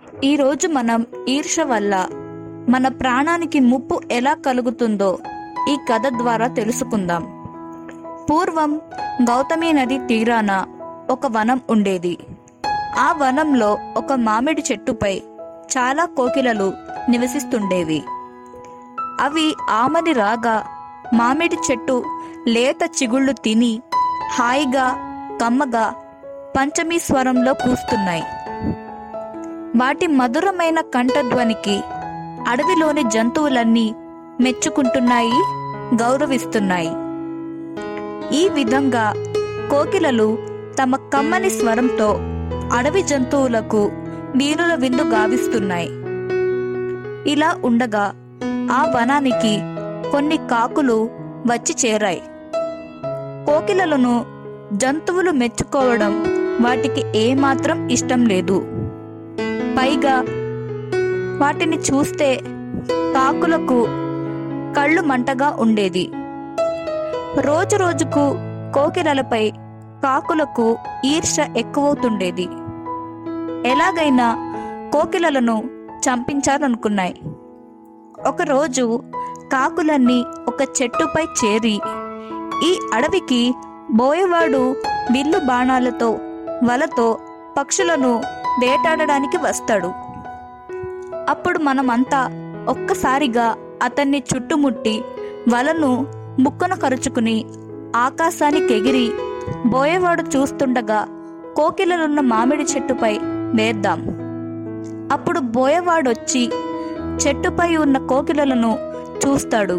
ఈరోజు మనం ఈర్ష వల్ల మన ప్రాణానికి ముప్పు ఎలా కలుగుతుందో ఈ కథ ద్వారా తెలుసుకుందాం పూర్వం గౌతమి నది తీరాన ఒక వనం ఉండేది ఆ వనంలో ఒక మామిడి చెట్టుపై చాలా కోకిలలు నివసిస్తుండేవి అవి ఆమని రాగా మామిడి చెట్టు లేత చిగుళ్ళు తిని హాయిగా కమ్మగా పంచమీ స్వరంలో కూస్తున్నాయి వాటి మధురమైన కంఠధ్వనికి అడవిలోని జంతువులన్నీ మెచ్చుకుంటున్నాయి గౌరవిస్తున్నాయి ఈ విధంగా కోకిలలు తమ కమ్మని స్వరంతో అడవి జంతువులకు వీణుల విందు గావిస్తున్నాయి ఇలా ఉండగా ఆ వనానికి కొన్ని కాకులు వచ్చి చేరాయి కోకిలలను జంతువులు మెచ్చుకోవడం వాటికి ఏమాత్రం ఇష్టం లేదు పైగా వాటిని చూస్తే కాకులకు కళ్ళు మంటగా ఉండేది రోజు రోజుకు కోకిలలపై కాకులకు ఈర్ష ఎక్కువవుతుండేది ఎలాగైనా కోకిలలను చంపించాలనుకున్నాయి ఒకరోజు కాకులన్నీ ఒక చెట్టుపై చేరి ఈ అడవికి బోయవాడు విల్లు బాణాలతో వలతో పక్షులను వేటాడడానికి వస్తాడు అప్పుడు మనమంతా ఒక్కసారిగా అతన్ని చుట్టుముట్టి వలను ముక్కన కరుచుకుని ఆకాశానికి ఎగిరి బోయవాడు చూస్తుండగా కోకిలలున్న మామిడి చెట్టుపై వేద్దాం అప్పుడు బోయవాడొచ్చి చెట్టుపై ఉన్న కోకిలలను చూస్తాడు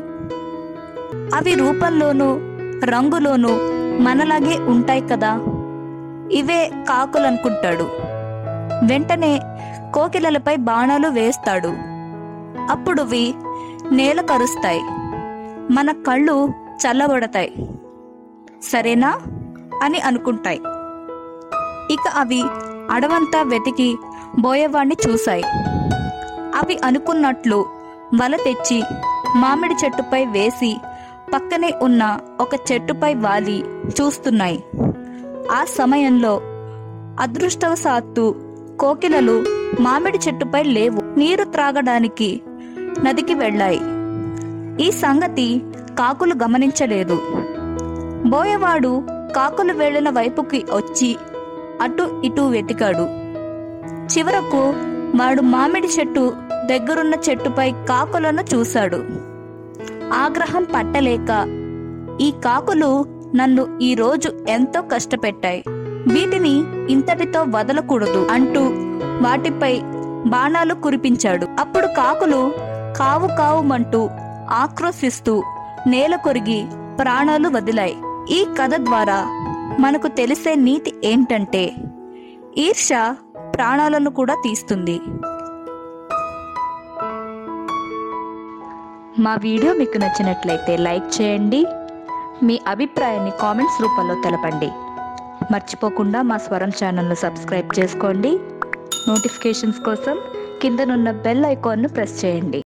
అవి రూపంలోనూ రంగులోనూ మనలాగే ఉంటాయి కదా ఇవే కాకులనుకుంటాడు వెంటనే కోకిలలపై బాణాలు వేస్తాడు అప్పుడువి నేల కరుస్తాయి మన కళ్ళు చల్లబడతాయి సరేనా అని అనుకుంటాయి ఇక అవి అడవంతా వెతికి బోయేవాణ్ణి చూశాయి అవి అనుకున్నట్లు వల తెచ్చి మామిడి చెట్టుపై వేసి పక్కనే ఉన్న ఒక చెట్టుపై వాలి చూస్తున్నాయి ఆ సమయంలో అదృష్టవశాత్తు కోకిలలు మామిడి చెట్టుపై లేవు నీరు త్రాగడానికి నదికి వెళ్ళాయి ఈ సంగతి కాకులు గమనించలేదు బోయవాడు కాకులు వెళ్ళిన వైపుకి వచ్చి అటు ఇటు వెతికాడు చివరకు వాడు మామిడి చెట్టు దగ్గరున్న చెట్టుపై కాకులను చూశాడు ఆగ్రహం పట్టలేక ఈ కాకులు నన్ను ఈ రోజు ఎంతో కష్టపెట్టాయి వీటిని ఇంతటితో వదలకూడదు అంటూ వాటిపై బాణాలు కురిపించాడు అప్పుడు కాకులు కావు కావుమంటూ ఆక్రోశిస్తూ నేల కొరిగి ప్రాణాలు వదిలాయి ఈ కథ ద్వారా మనకు తెలిసే నీతి ఏంటంటే ఈర్ష ప్రాణాలను కూడా తీస్తుంది మా వీడియో మీకు నచ్చినట్లయితే లైక్ చేయండి మీ అభిప్రాయాన్ని కామెంట్స్ రూపంలో తెలపండి మర్చిపోకుండా మా స్వరం ఛానల్ను సబ్స్క్రైబ్ చేసుకోండి నోటిఫికేషన్స్ కోసం కిందనున్న బెల్ ఐకాన్ను ప్రెస్ చేయండి